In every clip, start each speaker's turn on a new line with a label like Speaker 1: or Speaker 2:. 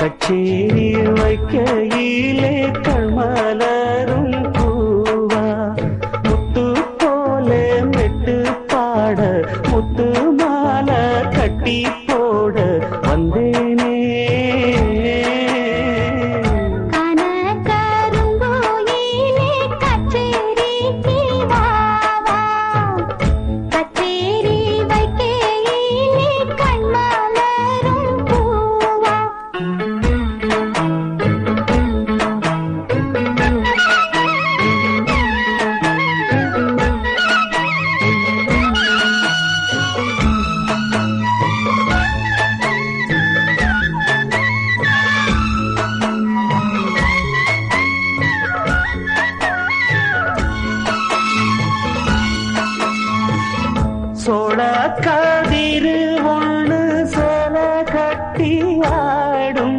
Speaker 1: கச்சேரி வைக்கையிலே கண்மலரும் பூவா முத்து போல மெட்டு பாட முத்து மாலை கட்டி போட வந்தேனே
Speaker 2: கனகருங்கோயிலே கச்சேரிக்கு வாவா. கச்சேரி வைக்கையிலே கண்மலரும் பூவா.
Speaker 1: சோழ கதிரு ஒண்ணு சேல கட்டி ஆடும்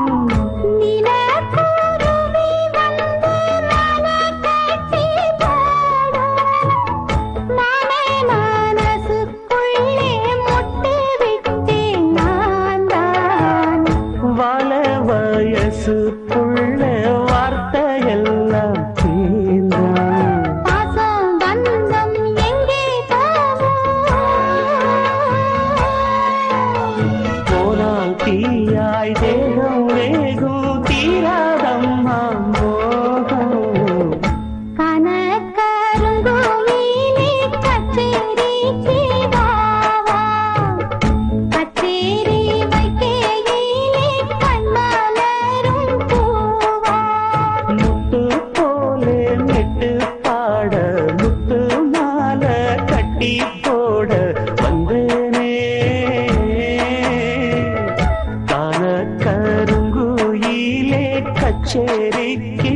Speaker 2: நிலக்குருவி வந்து மலை கட்டி போடும். மலை மனசுக்குள்ளே முட்டு விட்டேன் நான் தான்.
Speaker 1: வள வயசு புள்ள வார்த்தையெல்லாம் தீர்ந்தான்
Speaker 2: பாசம் பந்தம் எங்கே போகும்?
Speaker 1: போனால் தீயாய் தேகம் வேகும் தீராதம்மா மோகம்
Speaker 2: கனகருங்கோயிலே கச்சேரிக்கு வாவா. கச்சேரி வைக்கையிலே கண்மலரும் பூவா.
Speaker 1: முத்து போலே மெட்டு பாட முத்து மாலை கட்டி போட வந்தேனே தான கருங்குயிலே கச்சேரிக்கு